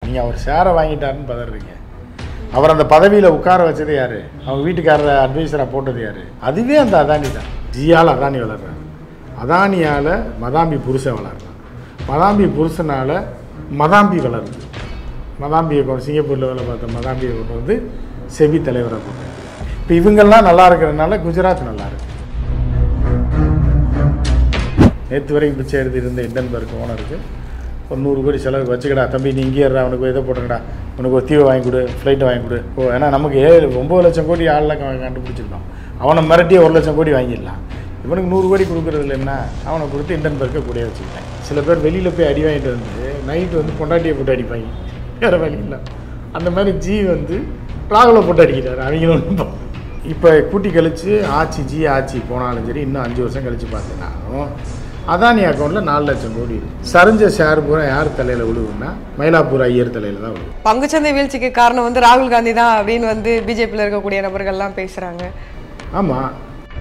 நீங்கள் அவர் ஷேரை வாங்கிட்டாருன்னு பதறீங்க அவர் அந்த பதவியில் உட்கார வச்சது யார் அவங்க வீட்டுக்காரரை அட்வைசராக போட்டது யார் அதுவே அந்த அதானி தான் ஜியால் அதானி வளர்றாரு அதானியால் மதாம்பி புருஷன் வளர்றான் மதாம்பி புருஷனால் மதாம்பி வளருது மதாம்பியை கொண்டு சிங்கப்பூரில் வேலை பார்த்த மதாம்பியை கொண்டு வந்து செபி தலைவராக போட்டாங்க இப்போ இவங்கெல்லாம் நல்லா இருக்கிறதுனால குஜராத் நல்லா இருக்கு நேற்று வரைக்கும் பிச்சை எடுத்து இருந்த இண்டன்பர்க் ஓனருக்கு ஒரு நூறு கோடி செலவு வச்சுக்கடா தம்பி நீ இங்கே இருடா அவனுக்கு இதை போட்டுக்கடா உனக்கு ஒரு தீவை வாங்கி கொடு ஃப்ளைட்டை வாங்கி கொடு ஓ ஏன்னா நமக்கு ஏழு ஒம்பது லட்சம் கோடி ஆளில் கண்டுபிடிச்சிருக்கோம் அவனை மிரட்டி ஒரு லட்சம் கோடி வாங்கிடலாம் இவனுக்கு நூறு கோடி கொடுக்குறதுல என்ன அவனை கொடுத்து இண்டன்பர்க்கை கூடயே வச்சுக்கிட்டேன் சில பேர் வெளியில் போய் அடி வாங்கிட்டு வந்து நைட்டு வந்து பொண்டாட்டியை போட்டு அடிப்பாங்க வேறு வழி இல்லை அந்த மாதிரி ஜி வந்து ராகுலை போட்டு அடிக்கிறாரு அவங்களும் ஒன்றும் இப்போ கூட்டி கழிச்சு ஆட்சி ஜி ஆட்சி போனாலும் சரி இன்னும் அஞ்சு வருஷம் கழிச்சு பார்த்தீங்கன்னாலும் அதானி அக்கௌண்ட்டில் நாலு லட்சம் கோடி இருக்கு சரிஞ்ச ஷேர் பூரா யார் தலையில் விழுவுன்னா மயிலாப்பூர் ஐயர் தலையில் தான் விழுவும் பங்குச்சந்தை வீழ்ச்சிக்கு காரணம் வந்து ராகுல் காந்தி தான் அப்படின்னு வந்து பிஜேபியில் இருக்கக்கூடிய நபர்கள்லாம் பேசுறாங்க ஆமாம்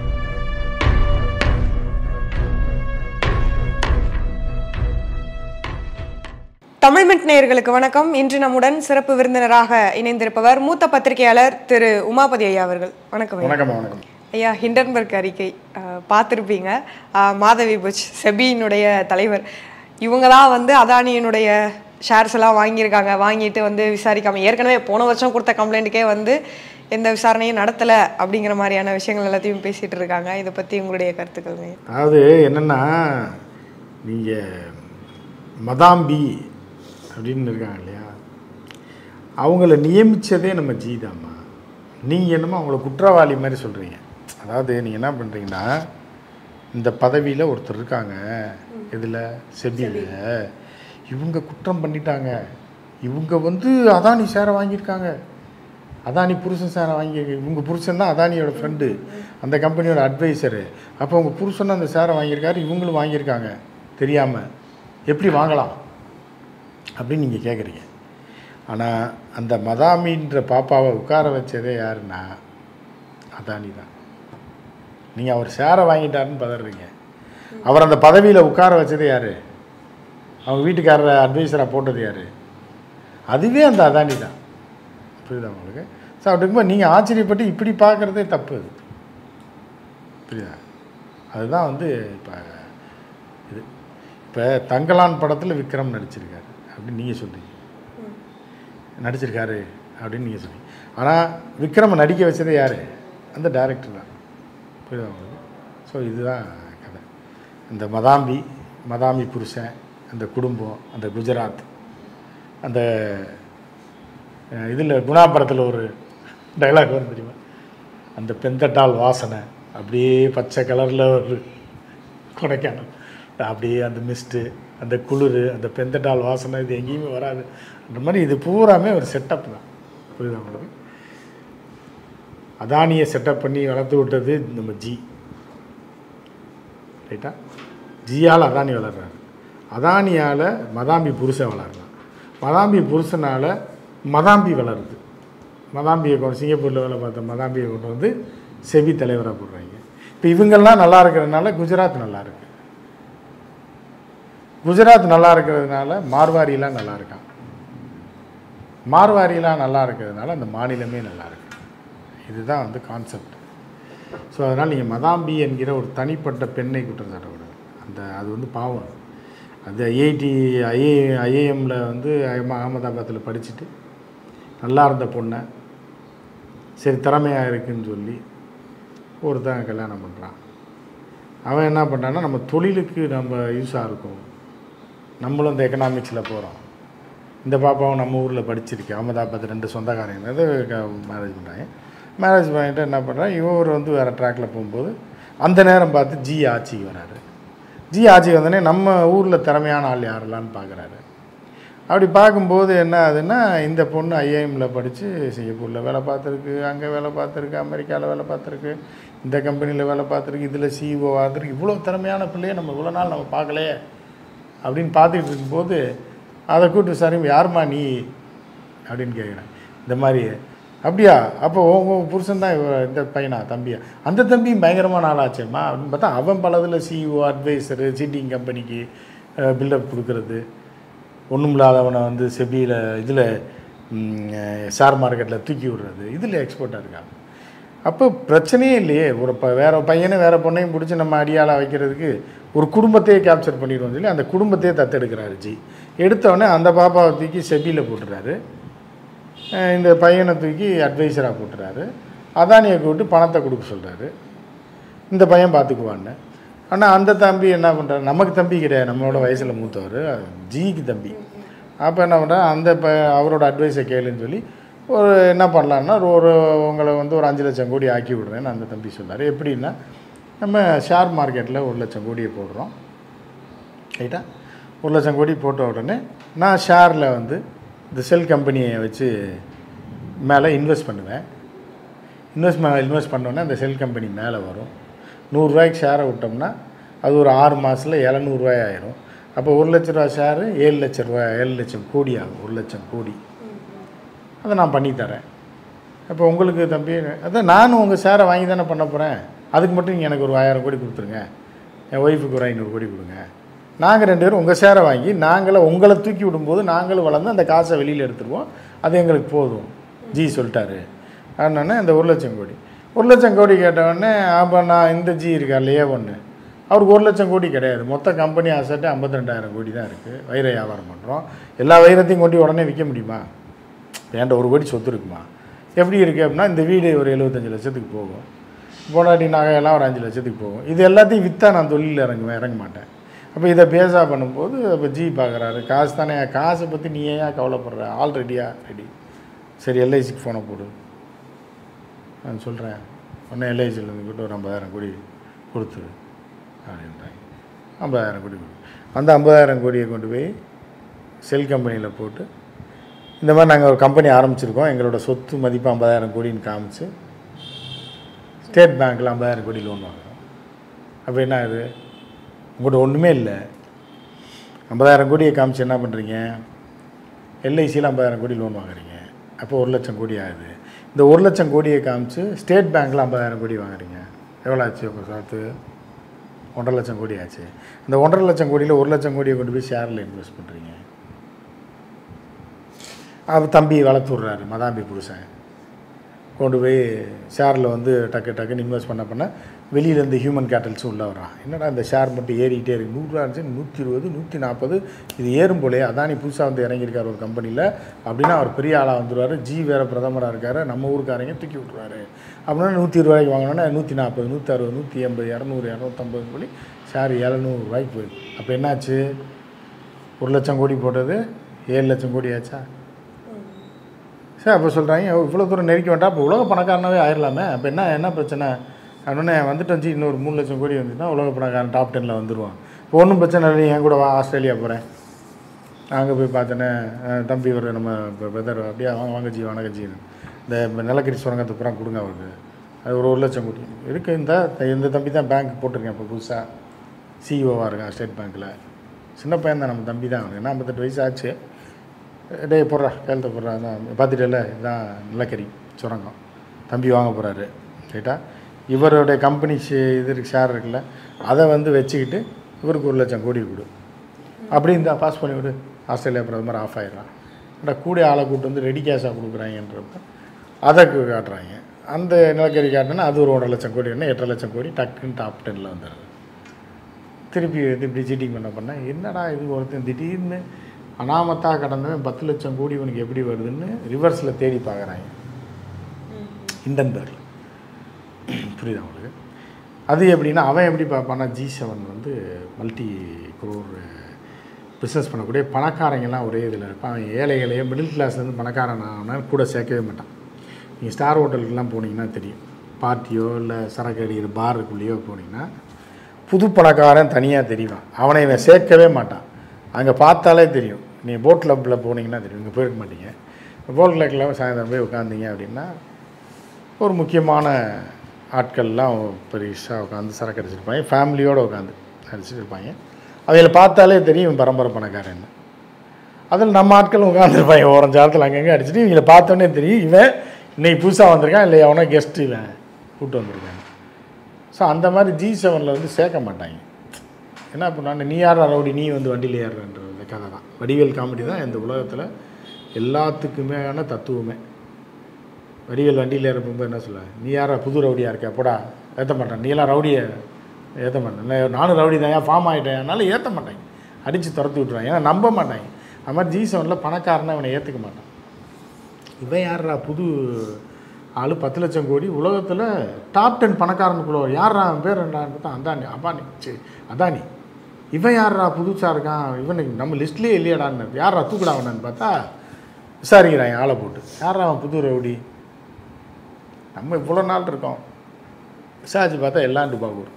தமிழ் மிட் நேயர்களுக்கு வணக்கம் இன்று நம்முடன் சிறப்பு விருந்தினராக இணைந்திருப்பவர் மூத்த பத்திரிகையாளர் திரு உமாபதி ஐயா அவர்கள் வணக்கம் ஐயா. வணக்கம் வணக்கம் ஐயா ஹிண்டன்பர்க் அறிக்கை அஹ், பார்த்திருப்பீங்க அஹ், மாதவி புஷ் செபியினுடைய தலைவர் இவங்க தான் வந்து அதானியினுடைய ஷேர்ஸ் எல்லாம் வாங்கியிருக்காங்க வாங்கிட்டு வந்து விசாரிக்காம ஏற்கனவே போன வருஷம் கொடுத்த கம்ப்ளைண்ட்டுக்கே வந்து எந்த விசாரணையும் நடத்தலை அப்படிங்கிற மாதிரியான விஷயங்கள் எல்லாத்தையும் பேசிட்டு இருக்காங்க இதை பற்றி உங்களுடைய கருத்துக்கள் ஐயா. அதாவது என்னென்னா நீங்கள் மதாம்பி அப்படின்னு இருக்காங்க இல்லையா அவங்கள நியமித்ததே நம்ம ஜீதாம்மா நீங்கள் என்னமோ அவங்கள குற்றவாளி மாதிரி சொல்கிறீங்க அதாவது நீங்கள் என்ன பண்ணுறீங்கன்னா இந்த பதவியில் ஒருத்தர் இருக்காங்க இதில் செபியில் இவங்க குற்றம் பண்ணிட்டாங்க இவங்க வந்து அதானி சேரை வாங்கியிருக்காங்க அதானி புருஷன் சேரை வாங்கி இவங்க புருஷன் தான் அதானியோட ஃப்ரெண்டு அந்த கம்பெனியோட அட்வைசரு அப்போ உங்கள் புருஷன் அந்த சேரை வாங்கியிருக்காரு இவங்களும் வாங்கியிருக்காங்க தெரியாமல் எப்படி வாங்கலாம் அப்படின்னு நீங்கள் கேட்குறீங்க ஆனால் அந்த மதாமின்ற பாப்பாவை உட்கார வச்சதே யாருன்னா அதானி தான் நீங்கள் அவர் சேரை வாங்கிட்டாருன்னு பதறீங்க அவர் அந்த பதவியில் உட்கார வச்சது யார் அவங்க வீட்டுக்காரரை அட்வைசராக போட்டது யார் அதுவே அந்த அதானி தான் புரியுதா உங்களுக்கு ஸோ அப்படி இருக்கும்போது நீங்கள் ஆச்சரியப்பட்டு இப்படி பார்க்குறதே தப்பு அது புரியுதா அதுதான் வந்து இப்போ இது இப்போ தங்கலான் படத்தில் விக்ரம் நடிச்சிருக்காரு அப்படின்னு நீங்கள் சொல்றீங்க நடிச்சிருக்காரு அப்படின்னு நீங்கள் சொன்னீங்க ஆனால் விக்ரமை நடிக்க வச்சதே யார் அந்த டைரக்டர் தான் புரியுதா உங்களுக்கு ஸோ இதுதான் கதை இந்த மதாம்பி மதாம்பி புருஷன் அந்த குடும்பம் அந்த குஜராத் அந்த இதில் குணாபுரத்தில் ஒரு டைலாக் வரும் தெரியுமா அந்த பெந்தட்டால் வாசனை அப்படியே பச்சை கலரில் ஒரு கொடைக்கானல் அப்படியே அந்த மிஸ்ட்டு அந்த குளிர் அந்த பெந்தட்டால் வாசனை இது எங்கேயுமே வராது அந்த மாதிரி இது பூராமே ஒரு செட்டப் தான் புரியுதா உங்களுக்கு அதானியை செட்டப் பண்ணி வளர்த்து விட்டது நம்ம ஜி ரைட்டா ஜியால் அதானி வளர்றாரு அதானியால் மதாம்பி புருஷன் வளர்றான் மதாம்பி புருஷனால் மதாம்பி வளருது மதாம்பியை கொண்டு சிங்கப்பூரில் வேலை பார்த்த மதாம்பியை கொண்டு வந்து செபி தலைவராக போடுறாங்க இப்போ இவங்கெல்லாம் நல்லா இருக்கிறதுனால குஜராத் நல்லா இருக்கு குஜராத் நல்லா இருக்கிறதுனால மார்வாரிலாம் நல்லா இருக்கான் மார்வாரிலாம் நல்லா இருக்கிறதுனால அந்த மாநிலமே நல்லா இருக்கு இதுதான் வந்து கான்செப்ட் ஸோ அதனால் நீங்கள் மதாம்பி என்கிற ஒரு தனிப்பட்ட பெண்ணை குற்றம் சாட்டக்கூடாது அந்த அது வந்து பாவம் அது ஐஐடி ஐஏ ஐஏஎம்மில் வந்து அஹம- அகமதாபாத்தில் படிச்சுட்டு நல்லா இருந்த பொண்ணை சரி திறமையாக இருக்குன்னு சொல்லி ஒருத்தன் கல்யாணம் பண்ணுறான் அவன் என்ன பண்ணுறான்னா நம்ம தொழிலுக்கு நம்ம யூஸாக இருக்கும் நம்மளும் இந்த எக்கனாமிக்ஸில் போகிறோம் இந்த பாப்பாவும் நம்ம ஊரில் படிச்சிருக்கு அகமதாபாத் ரெண்டு சொந்தக்காரங்க இது மேரேஜ் பண்ணுறாங்க மேரேஜ் பண்ணிட்டு என்ன பண்ணுறான் இவர் வந்து வேறு ட்ராக்கில் போகும்போது அந்த நேரம் பார்த்து ஜி ஆட்சிக்கு வராரு ஜி ஆட்சிக்கு வந்தோடனே நம்ம ஊரில் திறமையான ஆள் யாரெல்லாம்னு பார்க்குறாரு அப்படி பார்க்கும்போது என்ன ஆகுதுன்னா இந்த பொண்ணு ஐஏஎம்மில் படித்து சிங்கப்பூரில் வேலை பார்த்துருக்கு அங்கே வேலை பார்த்துருக்கு அமெரிக்காவில் வேலை பார்த்துருக்கு இந்த கம்பெனியில் வேலை பார்த்துருக்கு இதில் சிஇஓ ஆகுதுருக்கு இவ்வளோ திறமையான பிள்ளையை நம்ம இவ்வளோ நாள் நம்ம பார்க்கலையே அப்படின்னு பார்த்துக்கிட்டு இருக்கும்போது அதை கூப்பிட்டு விசாரிக்கும் யாரும்மா நீ அப்படின்னு கேட்குறேன் இந்த மாதிரி அப்படியா அப்போ உங்கள் புருஷன் தான் இவ- இந்த பையனா தம்பியா அந்த தம்பியும் பயங்கரமான ஆளாச்சேம்மா அப்படின்னு பார்த்தா அவன் பலதில் சிஇஓ அட்வைசரு சீட்டிங் கம்பெனிக்கு பில்டப் கொடுக்கறது ஒன்றும் இல்லாதவனை வந்து செபியில் இதில் ஷேர் மார்க்கெட்டில் தூக்கி விடுறது இதில் எக்ஸ்பர்ட்டாக இருக்காங்க அப்போ பிரச்சனையே இல்லையே ஒரு ப வேற பையனை வேற பொண்ணையும் பிடிச்சி நம்ம அடியாளாக வைக்கிறதுக்கு ஒரு குடும்பத்தையே கேப்சர் பண்ணிடுவோம் சொல்லி அந்த குடும்பத்தையே தத்தெடுக்கிறாரு ஜி எடுத்தவொடனே அந்த பாப்பாவை தூக்கி செபியில் போட்டுறாரு அஹ் இந்த பையனை தூக்கி அட்வைசராக போட்டுறாரு அதானியை கூப்பிட்டு பணத்தை கொடுக்க சொல்கிறாரு இந்த பையன் பார்த்துக்குவான்னு ஆனால் அந்த தம்பி என்ன பண்ணுறாரு நமக்கு தம்பி கிடையாது நம்மளோட வயசில் மூத்தவர் ஜிக்கு தம்பி அப்போ என்ன பண்ணுறாரு அந்த ப அவரோட அட்வைஸை கேளுன்னு சொல்லி ஒரு என்ன பண்ணலான்னா ஒரு- ஒரு உங்களை வந்து ஒரு அஞ்சு லட்சம் கோடி ஆக்கி விடுறேன்னு அந்த தம்பி சொன்னார் எப்படின்னா நம்ம ஷேர் மார்க்கெட்டில் ஒரு லட்சம் கோடியை போடுறோம் ரைட்டா ஒரு லட்சம் கோடி போட்ட உடனே நான் ஷேரில் வந்து இந்த செல் கம்பெனியை வச்சு மேலே இன்வெஸ்ட் பண்ணுவேன் இன்வெஸ்ட் இன்வெஸ்ட் பண்ணோன்னே அந்த செல் கம்பெனி மேலே வரும் நூறுரூவாய்க்கு ஷேரை விட்டோம்னா அது ஒரு ஆறு மாதத்தில் எழுநூறுவாய் ஆயிரும் அப்போ ஒரு லட்ச ரூபா ஷேரு ஏழு லட்ச ரூபா ஏழு லட்சம் கோடி ஆகும் ஒரு லட்சம் கோடி அதை நான் பண்ணி தரேன் அப்போ உங்களுக்கு தம்பி அதான் நானும் உங்கள் ஷேரை வாங்கி தானே பண்ண போகிறேன் அதுக்கு மட்டும் நீங்கள் எனக்கு ஒரு ஆயிரம் கோடி கொடுத்துருங்க என் ஒய்ஃபுக்கு ஒரு ஐநூறு கோடி கொடுங்க நாங்கள் ரெண்டு பேரும் உங்கள் ஷேரை வாங்கி நாங்களே உங்களை தூக்கி விடும்போது நாங்களும் வளர்ந்து அந்த காசை வெளியில் எடுத்துருவோம் அது எங்களுக்கு போதும் ஜி சொல்லிட்டாரு அதனால இந்த ஒரு லட்சம் கோடி ஒரு லட்சம் கோடி கேட்டவுடனே அப்போ நான் இந்த ஜி இருக்கா இல்லையா ஒன்று அவருக்கு ஒரு லட்சம் கோடி கிடையாது மொத்த கம்பெனி அசட்டு ஐம்பத்தி ரெண்டாயிரம் கோடி தான் இருக்குது வைர வியாபாரம் பண்ணுறோம் எல்லா வைரத்தையும் கொண்டு உடனே விற்க முடியுமா என்கிட்ட ஒரு கோடி சொத்து இருக்குமா எப்படி இருக்குது அப்படின்னா இந்த வீடு ஒரு எழுபத்தஞ்சு லட்சத்துக்கு போகும் பொண்டாட்டி நகையெல்லாம் ஒரு அஞ்சு லட்சத்துக்கு போகும் இது எல்லாத்தையும் விற்றா நான் தொழிலில் இறங்குவேன் இறங்க மாட்டேன் அப்போ இதை பேஸாக பண்ணும்போது அப்போ ஜி பார்க்குறாரு காசு தானே காசை பற்றி நீ ஏன் கவலைப்படுற ஆல்ரெடியா ரெடி சரி எல்ஐசிக்கு ஃபோனை போடு நான் சொல்கிறேன் உடனே எல்ஐசியில் இருந்துக்கிட்டு ஒரு ஐம்பதாயிரம் கோடி கொடுத்துரு அப்படின்றாங்க ஐம்பதாயிரம் கோடி கொடு அந்த ஐம்பதாயிரம் கோடியை கொண்டு போய் செல் கம்பெனியில் போட்டு இந்த மாதிரி நாங்கள் ஒரு கம்பெனி ஆரம்பிச்சிருக்கோம் எங்களோட சொத்து மதிப்பு ஐம்பதாயிரம் கோடின்னு காமிச்சு ஸ்டேட் பேங்க்கில் ஐம்பதாயிரம் கோடி லோன் வாங்குறோம் அப்போ என்ன ஆகுது உங்கள்கிட்ட ஒன்றுமே இல்லை ஐம்பதாயிரம் கோடியை காமிச்சு என்ன பண்ணுறீங்க எல்ஐசியில் ஐம்பதாயிரம் கோடி லோன் வாங்குறீங்க அப்போ ஒரு லட்சம் கோடி ஆகுது இந்த ஒரு லட்சம் கோடியை காமிச்சு ஸ்டேட் பேங்க்கில் ஐம்பதாயிரம் கோடி வாங்குறீங்க எவ்வளோ ஆச்சு உங்கள் சாத்து ஒன்றரை லட்சம் கோடி ஆச்சு இந்த ஒன்றரை லட்சம் கோடியில் ஒரு லட்சம் கோடியை கொண்டு போய் ஷேரில் இன்வெஸ்ட் பண்ணுறீங்க அவர் தம்பி வளர்த்து விட்றாரு மதாம்பி புருஷன் கொண்டு போய் ஷேரில் வந்து டக்கு டக்குன்னு இன்வெஸ்ட் பண்ண பண்ண வெளியிலேருந்து ஹியூமன் கேட்டல்ஸும் உள்ளே வரான் என்னடா இந்த ஷேர் மட்டும் ஏறிக்கிட்டே இருக்கு நூறுரூவா இருந்துச்சு நூற்றி இருபது நூற்றி நாற்பது இது ஏறும் போலே அதானி புதுசாக வந்து இறங்கியிருக்காரு ஒரு கம்பெனியில் அப்படின்னா அவர் பெரிய ஆளாக வந்துடுவார் ஜி வேறு பிரதமராக இருக்கார் நம்ம ஊருக்காரங்க தூக்கி விட்ருவாரு அப்படின்னா நூற்றி ரூபாய்க்கு வாங்கினோன்னா நூற்றி நாற்பது நூற்றி அறுபது நூற்றி எண்பது இரநூறு இரநூத்தம்பது சொல்லி ஷேர் எழுநூறுவாய்க்கு போயிடுது அப்போ என்னாச்சு ஒரு லட்சம் கோடி போட்டது ஏழு லட்சம் கோடி ஆச்சா சரி அப்போ சொல்கிறாங்க இவ்வளோ தூரம் நெருக்கி வேண்டாம் அப்போ உலக பணக்காரனாவே ஆயிடலாமே அப்போ என்ன என்ன பிரச்சனை அப்படின்னே வந்துட்டு வந்து இன்னொரு மூணு லட்சம் கோடி வந்துச்சுன்னா உலக பணக்காரன் டாப் டெனில் வந்துடுவான் இப்போ ஒன்றும் பிரச்சனை இல்லை என் கூட வா ஆஸ்திரேலியா போகிறேன் அங்கே போய் பார்த்தோன்னே அஹ், தம்பி ஒரு நம்ம பிரதர் அப்படியே வாங்க வாங்க ஜி வணக்கம் ஜி இந்த நிலக்கரி சுரங்கத்தை பூரா கொடுங்க அவருக்கு அது ஒரு ஒரு லட்சம் கோடி இருக்கு இந்த இந்த தம்பி தான் பேங்க் போட்டிருக்கேன் இப்போ புதுசாக சிஇஓவாக இருக்கான் ஸ்டேட் பேங்க்கில் சின்ன பையன் தான் நம்ம தம்பி தான் அவனுக்கு என்ன ஐம்பத்தெட்டு வயசு ஆச்சு டேய் போடுறா கையெழுத்த போடுறா அதான் பார்த்துட்டேல இதுதான் நிலக்கரி சுரங்கம் தம்பி வாங்க போகிறாரு ரைட்டா இவருடைய கம்பெனி ஷே இது இருக்கு ஷேர் இருக்குல்ல அதை வந்து வச்சுக்கிட்டு இவருக்கு ஒரு லட்சம் கோடி கொடு அப்படி இருந்தா பாஸ் பண்ணி விடு ஆஸ்திரேலியா பிரதமர் ஆஃப் ஆயிடுறான் இந்த கூட ஆளை கூட்டு வந்து ரெடி கேஷாக கொடுக்குறாங்கன்றப்ப அதை கு- காட்டுறாங்க அந்த நிலக்கரி காட்டினா அது ஒரு ஒன்றரை லட்சம் கோடி என்ன எட்டரை லட்சம் கோடி டக்குன்னு டாப் டென்னில் வந்துடுது திருப்பி வந்து இப்படி சீட்டிங் பண்ண பண்ண என்னடா இது ஒருத்தன் திடீர்னு அனாமத்தாக கடந்தவன் பத்து லட்சம் கோடி இவனுக்கு எப்படி வருதுன்னு ரிவர்ஸில் தேடி பார்க்குறாங்க இண்டன்பர்கில் புரியுதா உங்களுக்கு அது எப்படின்னா அவன் எப்படி பார்ப்பான்னா ஜி செவன் வந்து மல்டி குரோர் பிஸ்னஸ் பண்ணக்கூடிய பணக்காரங்கெல்லாம் ஒரே இதில் இருப்பான் அவன் ஏழைகளையே மிடில் கிளாஸ்லேருந்து பணக்காரன் ஆனாலும் கூட சேர்க்கவே மாட்டான் நீங்கள் ஸ்டார் ஹோட்டலுக்கெல்லாம் போனீங்கன்னா தெரியும் பார்ட்டியோ இல்லை சரக்கு அடிக்கிற பாருக்குள்ளேயோ போனீங்கன்னா புது பணக்காரன் தனியாக தெரியும் அவனை இவன் சேர்க்கவே மாட்டான் அங்கே பார்த்தாலே தெரியும் நீங்கள் போட் கிளப்பில் போனீங்கன்னா தெரியும் இங்கே போயிருக்க மாட்டீங்க போட் கிளப்பில் சாயந்தரம் போய் உட்காந்தீங்க அப்படின்னா ஒரு முக்கியமான ஆட்கள்லாம் பெருசாக உட்காந்து சரக்கு அடிச்சிருப்பாங்க ஃபேமிலியோடு உட்காந்து அடிச்சிட்டு இருப்பாங்க அவைகளை பார்த்தாலே தெரியும் இவன் பரம்பரை பணக்காரன் அதில் நம்ம ஆட்கள் உட்காந்துருப்பாங்க ஓரஞ்சாரத்தில் அங்கங்கே அடிச்சுட்டு இவங்களை பார்த்தோன்னே தெரியும் இவன் இன்னைக்கு புதுசாக வந்திருக்கான் இல்லை எவனோ கெஸ்ட் இவன் கூப்பிட்டு வந்திருக்கான் ஸோ அந்த மாதிரி ஜி செவனில் வந்து சேர்க்க மாட்டாங்க என்ன பண்ணாங்க நீ யாரா ரவுடி நீ வந்து வண்டியில் ஏறுறன்ற கதை தான் வடிவேல் காமெடி தான் இந்த உலகத்தில் எல்லாத்துக்குமேயான தத்துவமே வடிவேல் வண்டியில் இருப்போம்போது என்ன சொல்ல நீ யாரா புது ரவுடியாக இருக்க போடா ஏற்ற மாட்டேன் நீ எல்லாம் ரவுடியை ஏற்ற மாட்டேன் நான் நானும் ரவுடி தான் ஏன் ஃபார்ம் ஆகிட்டேன் அதனால ஏற்ற மாட்டாங்க அடித்து துரத்தி விட்ருவாங்க ஏன்னா நம்ப மாட்டாங்க அது மாதிரி ஜி செவனில் பணக்காரனை இவனை ஏற்றுக்க மாட்டான் இவன் யாரா புது ஆளு பத்து லட்சம் கோடி உலகத்தில் டாப் டென் பணக்காரனுக்குள்ள ஒரு யாரா அவன் பேர் என்னன்னு பார்த்தா அதானி அபானி சரி அதானி இவன் யாரா புதுசாக இருக்கான் இவனுக்கு நம்ம லிஸ்ட்லேயே இல்லையாடான்னு யாரா தூக்குடா அவனன்னு பார்த்தா விசாரிக்கிறான் ஆளை போட்டு யாரா அவன் புது ரவுடி நம்ம இவ்வளோ நாள் இருக்கோம் விசாரிச்சு பார்த்தா எல்லாம் டுபாகூர்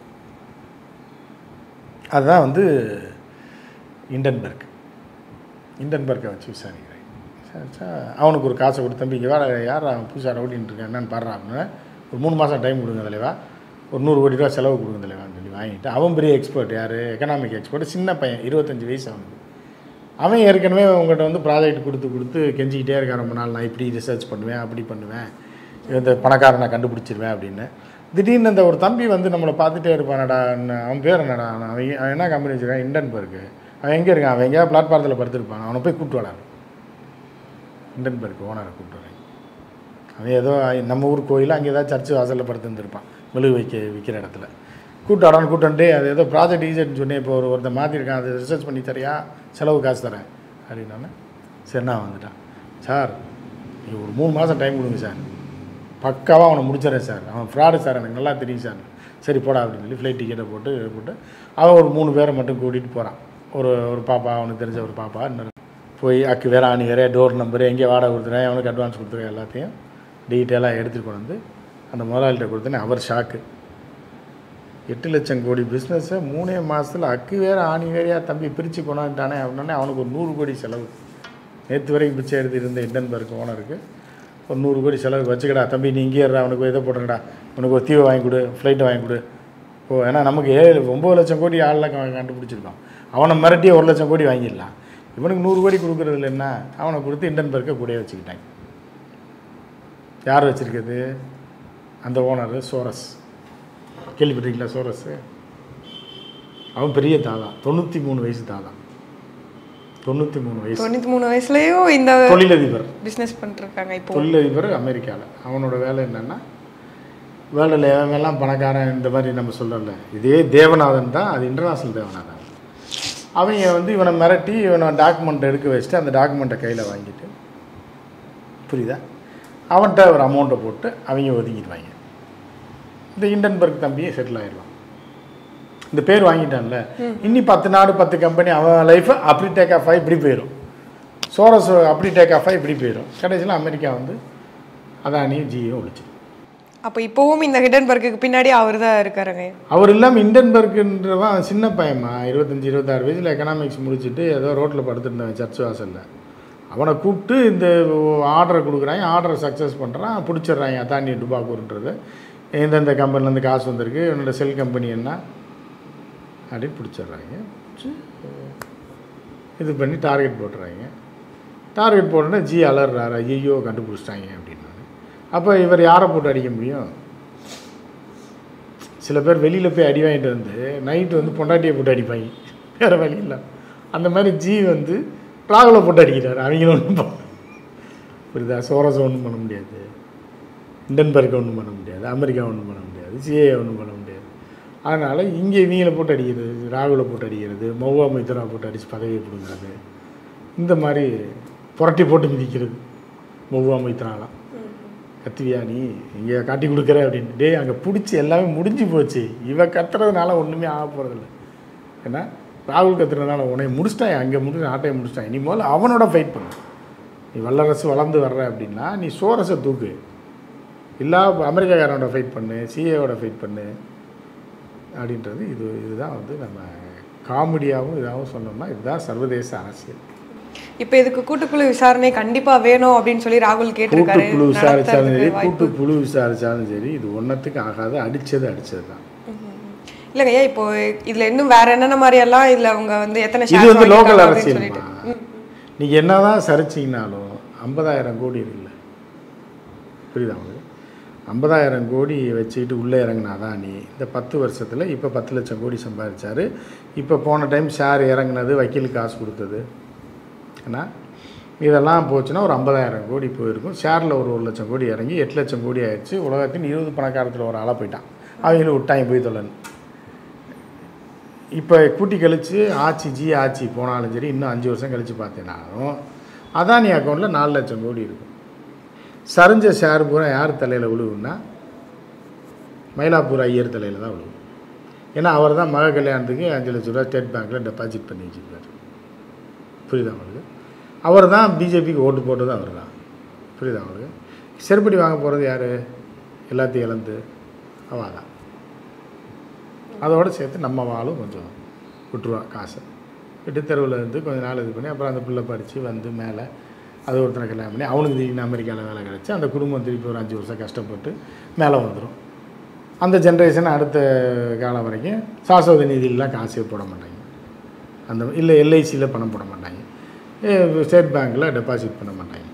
அதுதான் வந்து இண்டன்பர்க் இண்டன்பர்க்கை வச்சு விசாரிக்கிறேன் விசாரிச்சா அவனுக்கு ஒரு காசை கொடுத்து தம்பி இங்கே வேற யார் அவன் புதுசாக ரவுடின்னு இருக்கேன் என்னன்னு பாடுறான் அப்படின்னு ஒரு மூணு மாதம் டைம் கொடுங்க தலைவா ஒரு நூறு கோடி ரூபா செலவு கொடுங்க தலைவான்னு சொல்லி வாங்கிட்டு அவன் பெரிய எக்ஸ்பர்ட் யார் எக்கனாமிக் எக்ஸ்பர்ட் சின்ன பையன் இருபத்தஞ்சி வயசு அவனுக்கு அவன் ஏற்கனவே உங்கள்கிட்ட வந்து ப்ராஜெக்ட் கொடுத்து கொடுத்து கெஞ்சிக்கிட்டே இருக்கான் ரொம்ப நாள் நான் இப்படி ரிசர்ச் பண்ணுவேன் அப்படி பண்ணுவேன் இந்த பணக்காரனை கண்டுபிடிச்சிருவேன் அப்படின்னு திடீர்னு இந்த ஒரு தம்பி வந்து நம்மளை பார்த்துட்டே இருப்பானடா அவன் பேர் என்னடா அவன் அவன் என்ன கம்பெனி வச்சுருக்கான் இண்டன்பர்க்கு அவன் எங்கே இருக்கான் அவன் எங்கேயா பிளாட்ஃபாரத்தில் படுத்திருப்பான் அவனை போய் கூப்பிட்டு வரான் இண்டன்பர்க் ஓனரை கூப்பிட்டு வரேன் அவன் ஏதோ நம்ம ஊர் கோயில் அங்கே ஏதாவது சர்ச்சு வாசலில் படுத்துருந்துருப்பான் மெழுகு வைக்க விற்கிற இடத்துல கூட்டு வரான்னு கூட்டன்ட்டு அது ஏதோ ப்ராஜெக்ட் ஈஜென்ட்னு சொன்னேன் இப்போ ஒரு ஒருத்தன் மாற்றிருக்கான் அது ரிசர்ச் பண்ணி தரியா செலவு காசு தரேன் அப்படின்னோடனே சரி நான் வந்துட்டான் சார் நீ ஒரு மூணு மாதம் டைம் கொடுங்க சார் பக்காவாக அவனை முடிச்சிடறேன் சார் அவன் ஃப்ராடு சார் எனக்கு நல்லா தெரியும் சார் சரி போடா அப்படின்னு சொல்லி ஃப்ளைட் டிக்கெட்டை போட்டு போட்டு அவன் ஒரு மூணு பேரை மட்டும் கூட்டிகிட்டு போகிறான் ஒரு ஒரு பாப்பா அவனுக்கு தெரிஞ்ச ஒரு பாப்பா இன்னொரு போய் அக்கு வேற ஆணி வேற டோர் நம்பரு எங்கே வாடகை கொடுத்துறேன் அவனுக்கு அட்வான்ஸ் கொடுத்துருக்கேன் எல்லாத்தையும் டீட்டெயிலாக எடுத்துகிட்டு கொண்டு வந்து அந்த முதலாளிகிட்ட கொடுத்தேன் அவர் ஷாக்கு எட்டு லட்சம் கோடி பிஸ்னஸை மூணே மாதத்தில் அக்கு வேற ஆணி வேறையா தம்பி பிரித்து கொண்டாந்துட்டானே அப்படின்னே அவனுக்கு ஒரு நூறு கோடி செலவு நேற்று வரைக்கும் பிச்சை எடுத்து இருந்த இண்டன்பர்க் ஓனருக்கு ஒரு நூறு கோடி செலவு வச்சுக்கடா தம்பி நீ இங்கே இருடா அவனுக்கு இதை போட்டுறடா உனக்கு ஒரு தீவை வாங்கி கொடு ஃப்ளைட்டை வாங்கி கொடு ஓ ஏன்னா நமக்கு ஏழு ஒம்பது லட்சம் கோடி ஆளில் கண்டுபிடிச்சிருக்கான் அவனை மிரட்டி ஒரு லட்சம் கோடி வாங்கிடலாம் இவனுக்கு நூறு கோடி கொடுக்குறதுல என்ன அவனை கொடுத்து இண்டன்பர்க்கை கூடயே வச்சுக்கிட்டாங்க யார் வச்சுருக்குது அந்த ஓனர் சோரஸ் கேள்விப்பட்டிருக்கீங்களா சோரஸு அவன் பெரிய தாதா தொண்ணூற்றி மூணு வயசு தாதா தொண்ணூற்றி மூணு வயசு தொண்ணூத்தி மூணு வயசுலயும் இந்த தொழிலதிபர் பிசினஸ் பண்ணிட்டு இருக்காங்க இப்போ தொழிலதிபர் அமெரிக்காவில் அவனோட வேலை என்னென்னா வேர்ல்டில் எவன்லாம் பணக்காரன் இந்த மாதிரி நம்ம சொல்லல இதே தேவநாதன் தான் அது இன்டர்நேஷ்னல் தேவநாதன் அவங்க வந்து இவனை மிரட்டி இவனை டாக்குமெண்ட் எடுக்க வச்சுட்டு அந்த டாக்குமெண்ட்டை கையில் வாங்கிட்டு புரியுதா அவன்கிட்ட ஒரு அமௌண்ட்டை போட்டு அவங்க ஒதுங்கிடுவாங்க இந்த இண்டன்பர்க் தம்பியே செட்டில் ஆயிடுவான் இந்த பேர் வாங்கிட்டான்ல இன்னி பத்து நாடு பத்து கம்பெனி அவன் லைஃப்பை அப்படி டேக் ஆஃப் ஆகி இப்படி போயிடும் சோரஸ் அப்படி டேக் ஆஃப் ஆகி இப்படி போயிடும் கடைசியில் அமெரிக்கா வந்து அதானியும் ஜியும் ஒழிச்சு அப்போ இப்போவும் இந்த ஹிடன்பர்க்கு பின்னாடி அவர் தான் இருக்காருங்க அவர் இல்லாமல் இண்டன்பர்க்குன்றவன் சின்ன பையன்மா இருபத்தஞ்சி இருபத்தாறு வயசில் எக்கனாமிக்ஸ் முடிச்சுட்டு ஏதோ ரோட்டில் படுத்துருந்தவன் சர்ச் வாசலில் அவனை கூப்பிட்டு இந்த ஆர்டரை கொடுக்குறாங்க ஆர்டரை சக்ஸஸ் பண்ணுறான் பிடிச்சிடுறாங்க அதானி டுபாக்கூர்ன்றது எந்தெந்த கம்பெனிலேருந்து காசு வந்திருக்கு என்னோட செல் கம்பெனி என்ன அப்படின்னு பிடிச்சிடுறாங்க பிடிச்சி இது பண்ணி டார்கெட் போட்டுறாங்க டார்கெட் போட்டோன்னே ஜி அலறாரு ஐயோ கண்டுபிடிச்சிட்டாங்க அப்படின்னாரு அப்போ இவர் யாரை போட்டு அடிக்க முடியும் சில பேர் வெளியில் போய் அடி வாங்கிட்டு வந்து நைட்டு வந்து பொண்டாட்டியை போட்டு அடிப்பாங்க வேறு வழி இல்லை அந்த மாதிரி ஜி வந்து ராகுலை போட்டு அடிக்கிறாரு அவங்களும் ஒன்றும் புரியுதா சோரஸை ஒன்றும் பண்ண முடியாது இண்டன்பர்க்கை ஒன்றும் பண்ண முடியாது அமெரிக்கா ஒன்றும் பண்ண முடியாது சிஏ ஒன்றும் பண்ண முடியாது அதனால் இங்கே இவங்களை போட்டு அடிக்கிறது ராகுலை போட்டு அடிக்கிறது மௌவா மைத்ரா போட்டு அடித்து பதவியை பிடுங்கிறது இந்த மாதிரி புரட்டி போட்டு மிதிக்கிறது மௌவா மைத்ராலாம் கத்துவியா நீ இங்கே காட்டி கொடுக்குற அப்படின்னு டேய் அங்கே பிடிச்சி எல்லாமே முடிஞ்சு போச்சு இவ கத்துறதுனால ஒன்றுமே ஆக போகிறதில்ல ஏன்னா ராகுல் கத்துறதுனால உன்னை முடிச்சிட்டான் அங்கே முடிச்சு நாட்டையை முடிச்சிட்டான் நீ முதல்ல அவனோட ஃபைட் பண்ணு நீ வல்லரசு வளர்ந்து வர்ற அப்படின்னா நீ சோரஸை தூக்கு இல்லா அமெரிக்காக்காரனோட ஃபைட் பண்ணு சிஏவோட ஃபைட் பண்ணு அப்படின்றது இது இதுதான் வந்து நம்ம காமெடியாகவும் இதாகவும் சொன்னோம்னா இதுதான் சர்வதேச அரசியல் இப்போ இதுக்கு கூட்டுக்குழு விசாரணை கண்டிப்பா வேணும் அப்படின்னு சொல்லி ராகுல் கேட்டிருக்காரு கூட்டுக்குழு விசாரிச்சாலும் சரி நடத்துறதுக்கு வாய்ப்பு கூட்டுக்குழு விசாரிச்சாலும் சரி இது ஒன்றத்துக்கு ஆகாது அடித்தது அடித்தது தான் இல்லைங்க ஐயா இப்போ இதுல இன்னும் வேற என்னென்ன மாதிரி எல்லாம் இதுல அவங்க வந்து எத்தனை இது shares வந்து லோக்கல் வாங்கியிருக்காங்க அப்படின்னு சொல்லிட்டு அரசியல்மா நீங்கள் என்னதான் சரிச்சிங்கனாலும் ஐம்பதாயிரம் கோடி இருக்குல்ல புரியுதா உங்களுக்கு ஐம்பதாயிரம் கோடி வச்சுக்கிட்டு உள்ளே இறங்கினா அதானி இந்த பத்து வருஷத்தில் இப்போ பத்து லட்சம் கோடி சம்பாதிச்சாரு இப்போ போன டைம் ஷேர் இறங்குனது வக்கீலுக்கு காசு கொடுத்தது ஏன்னா இதெல்லாம் போச்சுன்னா ஒரு ஐம்பதாயிரம் கோடி போயிருக்கும் ஷேரில் ஒரு ஒரு லட்சம் கோடி இறங்கி எட்டு லட்சம் கோடி ஆயிடுச்சு உலகத்தின் இருபது பணக்காரத்தில் ஒரு ஆளாக போயிட்டான் அவங்களும் விட்டாங்க போய் தொல்லன்னு இப்போ கூட்டி கழித்து ஆட்சி ஜி ஆட்சி போனாலும் சரி இன்னும் அஞ்சு வருஷம் கழித்து பார்த்தீங்கன்னாலும் அதானி அக்கௌண்ட்டில் நாலு லட்சம் கோடி இருக்கும் சரிஞ்ச ஷேர் பூரா யார் தலையில் விழுவுன்னா மயிலாப்பூர் ஐயர் தலையில் தான் விழுவும் ஏன்னா அவர் தான் மக கல்யாணத்துக்கு அஞ்சு லட்ச ரூபா ஸ்டேட் பேங்க்கில் டெபாசிட் பண்ணி வச்சுருக்காரு புரியுதா உங்களுக்கு அவர் தான் பிஜேபிக்கு ஓட்டு போட்டது அவர் தான் புரியுதா உங்களுக்கு செருப்படி வாங்க போகிறது யார் எல்லாத்தையும் இழந்து அவள் தான் அதோடு சேர்த்து நம்ம வாழும் கொஞ்சம் விட்டுருவா காசை விட்டு தெருவில் இருந்து கொஞ்ச நாள் இது பண்ணி அப்புறம் அந்த பிள்ளை படித்து வந்து மேலே அது ஒருத்தனை கல்யாணம் பண்ணி அவனுக்கு திடீர்னு அமெரிக்காவில் வேலை கிடச்சி அந்த குடும்பம் திருப்பி ஒரு அஞ்சு வருஷம் கஷ்டப்பட்டு மேலே வந்துடும் அந்த ஜென்ரேஷன் அடுத்த காலம் வரைக்கும் சாஸ்வத நிதியிலாம் காசே போட மாட்டாங்க அந்த இல்லை எல்ஐசியில் பணம் போட மாட்டாங்க ஏ, ஸ்டேட் பேங்க்கில் டெபாசிட் பண்ண மாட்டாங்க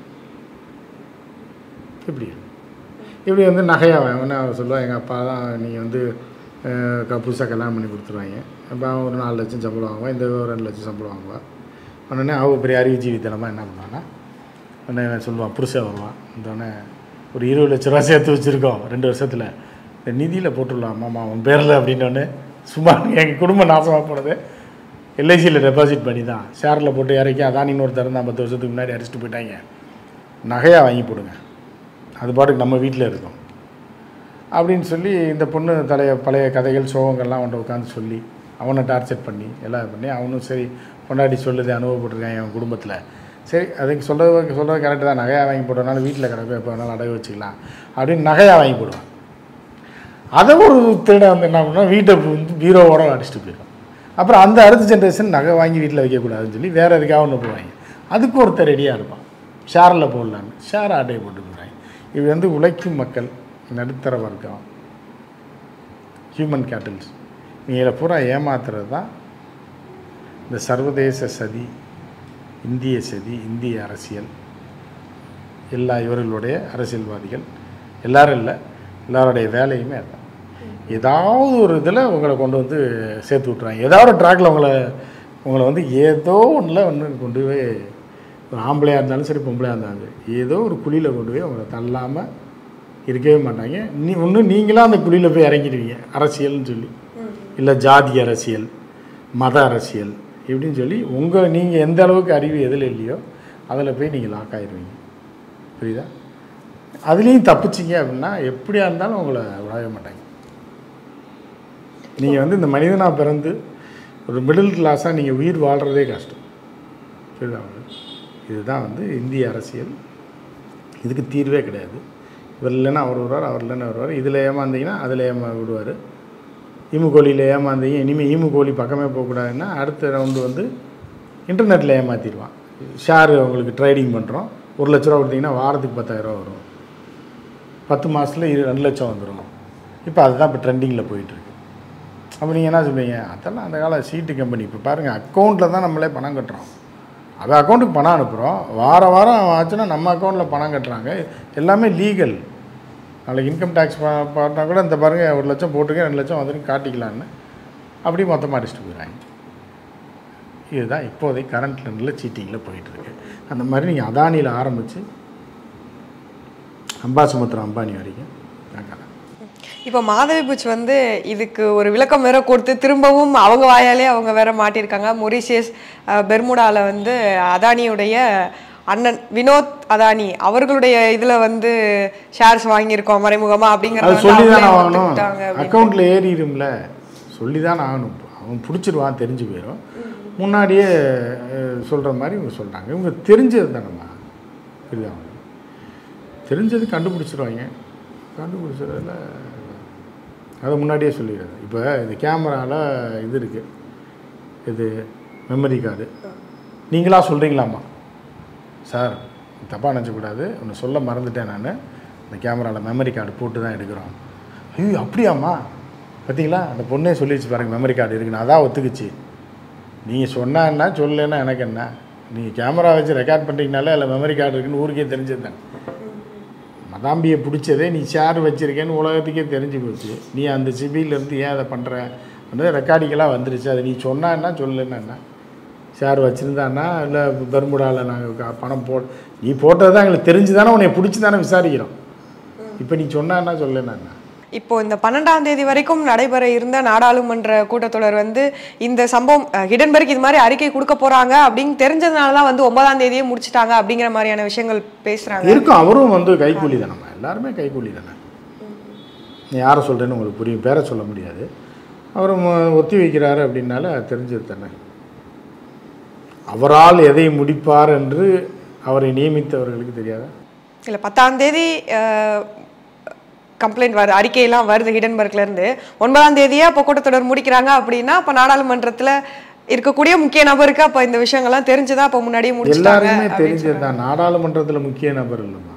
இப்படி இருக்கும். இப்படி வந்து நகையாக என்ன சொல்லுவாள் எங்கள் அப்பா தான் நீங்கள் வந்து புதுசாக கல்யாணம் பண்ணி கொடுத்துருவாங்க அப்போ அவன் ஒரு நாலு லட்சம் சம்பளம் வாங்குவான் இந்த ஒரு ரெண்டு லட்சம் சம்பளம் வாங்குவான் உடனே அவள் பெரிய அறிவு ஜீவித்தனமாக என்ன பண்ணுவான்னா உடனே இவன் சொல்லுவான் புருஷன் வருவான் உடனே ஒரு இருபது லட்ச ரூபா சேர்த்து வச்சுருக்கோம் ரெண்டு வருஷத்தில் இந்த நிதியில் போட்டுடலாம் மாமா அவன் பேரில் அப்படின்னோடனே சும்மா எங்கள் குடும்பம் நாசமாக போனது எல்ஐசியில் டெபாசிட் பண்ணி தான் ஷேரில் போட்டு இறக்கி அதான் இன்னொருத்தர் தான் பத்து வருஷத்துக்கு முன்னாடி அடிச்சுட்டு போயிட்டாங்க நகையாக வாங்கி போடுங்க அது பாட்டுக்கு நம்ம வீட்டில் இருக்கும் அப்படின்னு சொல்லி இந்த பொண்ணு தலைய பழைய கதைகள் சோகங்கள்லாம் அவன்கிட்ட உட்காந்து சொல்லி அவனை டார்ச்சர் பண்ணி எல்லாம் இது பண்ணி அவனும் சரி பொண்டாட்டி சொல்லுது அனுபவப்பட்டிருக்கான் என் குடும்பத்தில் சரி அதுக்கு சொல்கிறது சொல்கிறது கரெக்டு தான் நகையாக வாங்கி போட்டோம்னாலும் வீட்டில் கிடக்கும் எப்போ வேணாலும் அடகு வச்சுக்கலாம் அப்படின்னு நகையாக வாங்கி போடுவான் அதை ஒரு திருட வந்து என்ன பண்ணா வீட்டை வந்து பீரோவோட அடிச்சுட்டு போயிடும் அப்புறம் அந்த அடுத்த ஜென்ரேஷன் நகை வாங்கி வீட்டில் வைக்கக்கூடாதுன்னு சொல்லி வேறு எதுக்காக ஒன்று போவாங்க அதுக்கு ஒருத்தர் ரெடியாக இருப்பான் ஷேரில் போடலான்னு ஷேர் ஆட்டையை போட்டு போகிறாங்க இது வந்து உழைக்கும் மக்கள் நடுத்தர வர்க்கம் ஹியூமன் கேட்டல்ஸ் இவங்களை பூரா ஏமாத்துறது தான் இந்த சர்வதேச சதி இந்திய சதி இந்திய அரசியல் எல்லா இவர்களுடைய அரசியல்வாதிகள் எல்லாரும் இல்லை எல்லாருடைய வேலையுமே அதான் ஏதாவது ஒரு இதில் உங்களை கொண்டு வந்து சேர்த்து விட்றாங்க ஏதாவது ஒரு ட்ராக்கில் உங்களை உங்களை வந்து ஏதோ ஒன்றில் ஒன்று கொண்டு போய் ஒரு ஆம்பளையாக இருந்தாலும் சரி பொம்பளையாக இருந்தாலும் சரி ஏதோ ஒரு குழியில் கொண்டு போய் உங்களை தள்ளாமல் இருக்கவே மாட்டாங்க நீ ஒன்று நீங்களாம் அந்த குழியில் போய் இறங்கிடுவீங்க அரசியல்னு சொல்லி இல்லை ஜாதி அரசியல் மத அரசியல் இப்படின்னு சொல்லி உங்கள் நீங்கள் எந்த அளவுக்கு அறிவு எதில் இல்லையோ அதில் போய் நீங்கள் லாக் ஆயிடுவீங்க புரியுதா அதுலேயும் தப்பிச்சிங்க அப்படின்னா எப்படியா இருந்தாலும் உங்களை விடவே மாட்டாங்க நீங்கள் வந்து இந்த மனிதனாக பிறந்து ஒரு மிடில் கிளாஸாக நீங்கள் உயிர் வாழ்கிறதே கஷ்டம் புரியுதா உங்களுக்கு இதுதான் வந்து இந்திய அரசியல் இதுக்கு தீர்வே கிடையாது இவர் இல்லைன்னா அவர் வருவார் அவர் இல்லைன்னா வருவார் இதில் ஏமாந்தீங்கன்னா அதில் ஏமா விடுவார் ஈமு கோழியில் ஏமாந்தீங்க இனிமேல் ஈமு கோழி பக்கமே போகக்கூடாதுன்னா அடுத்த ரவுண்டு வந்து இன்டர்நெட்டில் ஏமாற்றிடுவான் ஷேர் உங்களுக்கு ட்ரேடிங் பண்ணுறோம் ஒரு லட்ச ரூபா கொடுத்தீங்கன்னா வாரத்துக்கு பத்தாயிரரூவா வரும் பத்து மாதத்தில் இரு ரெண்டு லட்சம் வந்துடும் இப்போ அதுதான் இப்போ ட்ரெண்டிங்கில் போயிட்டுருக்கு அப்போ நீங்கள் என்ன சொல்லுவீங்க அதெல்லாம் அந்த கால சீட்டு கம்பெனி இப்போ பாருங்கள் அக்கௌண்ட்டில் தான் நம்மளே பணம் கட்டுறோம் அவன் அக்கௌண்ட்டுக்கு பணம் அனுப்புகிறோம் வார வாரம் ஆச்சுன்னா நம்ம அக்கௌண்ட்டில் பணம் கட்டுறாங்க எல்லாமே லீகல் நாளைக்கு இன்கம் டேக்ஸ் பார்த்தா கூட இந்த பாருங்கள் ஒரு லட்சம் போட்டுக்க ரெண்டு லட்சம் வந்துட்டு காட்டிக்கலான்னு அப்படி மொத்தமாக அடிச்சுட்டு போயிடுறாங்க இதுதான் இப்போதைக்கு கரண்ட் ட்ரெண்டில் சீட்டிங்கில் போயிட்டுருக்கு அந்த மாதிரி நீங்கள் அதானியில் ஆரம்பித்து அம்பாசுமுத்திரம் அம்பானி வரைக்கும் பார்க்கலாம் இப்போ மாதவி புச் வந்து இதுக்கு ஒரு விளக்கம் வேற கொடுத்து திரும்பவும் அவங்க வாயாலே அவங்க வேற மாட்டியிருக்காங்க மொரிஷியஸ் அஹ், பெர்முடால வந்து அதானியுடைய அண்ணன் வினோத் அதானி அவர்களுடைய இதுல வந்து ஷேர்ஸ் வாங்கியிருக்கோம் மறைமுகமா அப்படிங்கறத அது வந்து சொல்லி அவங்களே தானே ஆகணும் ஒத்துக்கிட்டாங்க அப்படின்னு. அக்கௌண்ட்டில் ஏறிடும்ல சொல்லி தானே ஆகணும் அவன் பிடிச்சிருவான் தெரிஞ்சு போயிடும் முன்னாடியே சொல்கிற மாதிரி இவங்க சொல்கிறாங்க இவங்க தெரிஞ்சது தானம்மா புரியுதா உங்களுக்கு? தெரிஞ்சது கண்டுபிடிச்சிருவாங்க கண்டுபிடிச்சதில் அதை முன்னாடியே சொல்லிடுறது இப்போ இந்த கேமராவில் இது இருக்குது இது மெமரி கார்டு நீங்களா சொல்கிறீங்களாம்மா சார் தப்பாக நினச்சக்கூடாது ஒன்று சொல்ல மறந்துட்டேன் நான் இந்த கேமராவில் மெமரி கார்டு போட்டு தான் எடுக்கிறோம் ஐயோ அப்படியாம்மா பார்த்தீங்களா அந்த பொண்ணே சொல்லிடுச்சு பாருங்க மெமரி கார்டு இருக்குன்னு அதான் ஒத்துக்குச்சு நீங்கள் சொன்னான்னா சொல்லலைன்னா எனக்கு என்ன நீங்கள் கேமரா வச்சு ரெக்கார்ட் பண்ணுறீங்கனாலே அதில் மெமரி கார்டு இருக்குன்னு ஊருக்கே தெரிஞ்சது தானே மதாம்பியை பிடிச்சதே நீ ஷேர் வச்சுருக்கேன்னு உலகத்துக்கே தெரிஞ்சு போச்சு நீ அந்த சிபியிலேருந்து ஏன் அதை பண்ணுற வந்து ரெக்கார்டிங்கெல்லாம் வந்துருச்சு அது நீ சொன்னான்னா சொல்லலைன்னா என்ன ஷேர் வச்சுருந்தான்னா இல்லை பெரும்புடாவில் நாங்கள் பணம் போ நீ போட்டது தான் எங்களுக்கு தெரிஞ்சு தானே உன்னை பிடிச்சி தானே விசாரிக்கிறோம் இப்போ நீ சொன்னா சொல்லலைன்னா என்ன இப்போ இந்த பன்னெண்டாம் தேதி வரைக்கும் நடைபெற இருந்த நாடாளுமன்ற கூட்டத்தொடர் வந்து இந்த சம்பவம் அஹ், ஹிடன்பர்க் இது மாதிரி அறிக்கை கொடுக்க போறாங்க அப்படின்னு தெரிஞ்சதுனால தான் வந்து ஒன்பதாம் தேதியே முடிச்சிட்டாங்க அப்படிங்கிற மாதிரியான விஷயங்கள் பேசுறாங்க இருக்கும் அவரும் வந்து கைக்கூலி தானம்மா எல்லாருமே கைக்கூலி தானே நீ யாரை சொல்கிறேன்னு உங்களுக்கு புரியும் பேரை சொல்ல முடியாது அவர் ம- ஒத்தி வைக்கிறாரு அப்படின்னால தெரிஞ்சது தானே அவரால் எதை முடிப்பார் என்று அவரை நியமித்தவர்களுக்கு தெரியாதா இல்ல பத்தாம் தேதி கம்ப்ளைண்ட் வருது அறிக்கையெல்லாம் வருது ஹிடன்பர்க்ல இருந்து ஒன்பதாம் தேதியே அப்போ கூட்டத்தொடர் முடிக்கிறாங்க அப்படின்னா அப்போ நாடாளுமன்றத்துல இருக்கக்கூடிய முக்கிய நபருக்கு அப்போ இந்த விஷயங்கள்லாம் தெரிஞ்சுதான் அப்போ முன்னாடியே முடிச்சிட்டாங்க எல்லாருமே அப்படின்னு தெரிஞ்சது தான் நாடாளுமன்றத்தில் முக்கிய நபர் இல்லைம்மா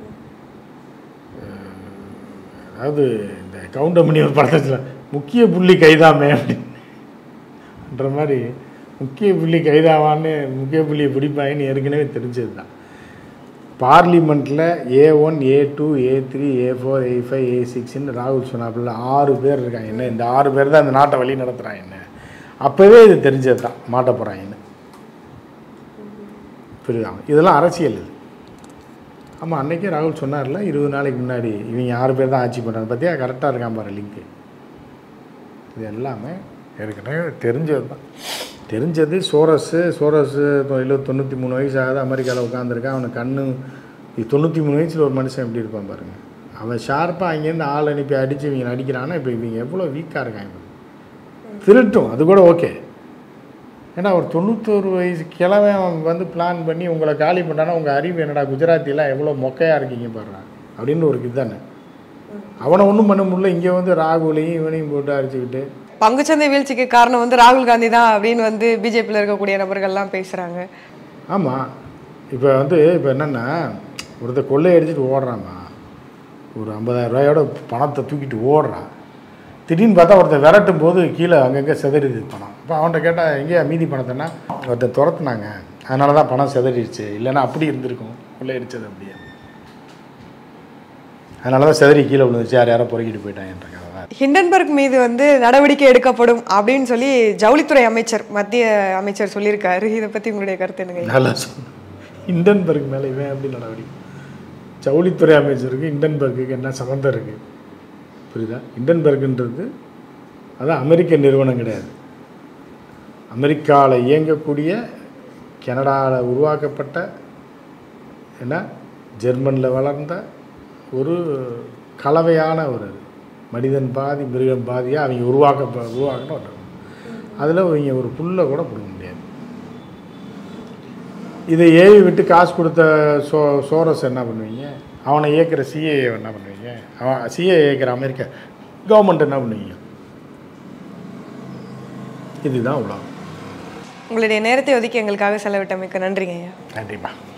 அதாவது இந்த கவுண்டமணி ஒரு படத்தில் முக்கிய புள்ளி கைதாமே அப்படின்ற மாதிரி முக்கிய புள்ளி கைதாவான்னு முக்கிய புள்ளியை பிடிப்பாங்கன்னு ஏற்கனவே தெரிஞ்சது தான் பார்லிமெண்ட்டில் A one A two A three A four A five A சிக்ஸ்ன்னு ராகுல் சொன்னாப்புல ஆறு பேர் இருக்காங்க என்ன இந்த ஆறு பேர் தான் இந்த நாட்டை வழி நடத்துகிறாங்க என்ன அப்போவே இது தெரிஞ்சது தான் மாட்ட போகிறாங்கன்னு புரியுதா இதெல்லாம் அரசியல் இது ஆமாம் அன்றைக்கே ராகுல் சொன்னார்ல இருபது நாளைக்கு முன்னாடி இவங்க ஆறு பேர் தான் ஆட்சி பண்ணுறாங்க பார்த்தியா கரெக்டாக இருக்கான் பாரு லிங்க்கு இது எல்லாமே ஏற்கனவே தெரிஞ்சது தான் தெரிஞ்சது சோரஸு சோரஸு இப்போ இல்லை தொண்ணூற்றி மூணு வயசு ஆகுது அமெரிக்காவில் உட்காந்துருக்கான் அவனுக்கு கண்ணு தொண்ணூற்றி மூணு வயசில் ஒரு மனுஷன் எப்படி இருப்பான் பாருங்க அவன் ஷார்ப்பாக அங்கேருந்து ஆள் அனுப்பி அடித்து இவங்க நடிக்கிறான்னா இப்போ இவங்க எவ்வளோ வீக்காக இருக்காங்க திருட்டும் அது கூட ஓகே ஏன்னா ஒரு தொண்ணூத்தோரு வயசு கிழவன் அவன் வந்து பிளான் பண்ணி உங்களை காலி பண்ணானா உங்கள் அறிவு என்னடா குஜராத்திலாம் எவ்வளோ மொக்கையாக இருக்கீங்க பாருடா அப்படின்னு ஒரு இதுதானே அவனை ஒன்றும் பண்ண முடியல இங்கே வந்து ராகுலையும் இவனையும் போட்டு அடிச்சுக்கிட்டு பங்குச்சந்தை வீழ்ச்சிக்கு காரணம் வந்து ராகுல் காந்தி தான் அப்படின்னு வந்து பிஜேபியில் இருக்கக்கூடிய நபர்கள்லாம் பேசுறாங்க ஆமாம் இப்போ வந்து இப்போ என்னென்னா ஒருத்தர் கொள்ளை அடிச்சுட்டு ஓடுறாம்மா ஒரு ஐம்பதாயிரம் ரூபாயோட பணத்தை தூக்கிட்டு ஓடுறான் திடீர்னு பார்த்தா ஒருத்தன் விரட்டும் போது கீழே அங்கங்கே சிதறிடுது பணம் அப்போ அவன்கிட்ட கேட்டால் எங்கேயா மீதி பணத்தைன்னா ஒருத்தன் துரத்துனாங்க அதனால தான் பணம் சிதறிடுச்சு இல்லைன்னா அப்படி இருந்திருக்கும் கொள்ளை அடிச்சது அப்படியே அதனால தான் சிதறி கீழே விழுந்துச்சு யார் யாரோ பொறுக்கிட்டு போயிட்டாங்கன்ற கதை தான் ஹிண்டன்பர்க் மீது வந்து நடவடிக்கை எடுக்கப்படும் அப்படின்னு சொல்லி ஜவுளித்துறை அமைச்சர் மத்திய அமைச்சர் சொல்லியிருக்காரு இதை பத்தி உங்களுடைய கருத்து என்னங்க நல்லா சொன்ன இண்டன்பர்க் மேலே இவன் எப்படி நடவடிக்கை ஜவுளித்துறை அமைச்சருக்கு இண்டன்பர்க்குக்கு என்ன சம்மந்தம் இருக்குது புரியுதா இண்டன்பர்க்ன்றது அது அமெரிக்க நிறுவனம் கிடையாது அமெரிக்காவில் இயங்கக்கூடிய கனடாவில் உருவாக்கப்பட்ட என்ன ஜெர்மனில் வளர்ந்த ஒரு கலவையான ஒரு இது. மனிதன் பாதி மிருகம் பாதியாக அவங்க உருவாக்க உருவாக்கின ஒரு அதில் இவங்க ஒரு புல்லை கூட கொடுக்க முடியாது இதை ஏவி விட்டு காசு கொடுத்த சோ சோரஸ் என்ன பண்ணுவீங்க அவனை இயக்குற சிஏ என்ன பண்ணுவீங்க அவன் சிஏ இயக்குற அமெரிக்க கவர்மெண்ட் என்ன பண்ணுவீங்க இதுதான் உலகம் உங்களுடைய நேரத்தை ஒதுக்கி எங்களுக்காக செலவிட்டமைக்கு நன்றிங்க ஐயா நன்றிம்மா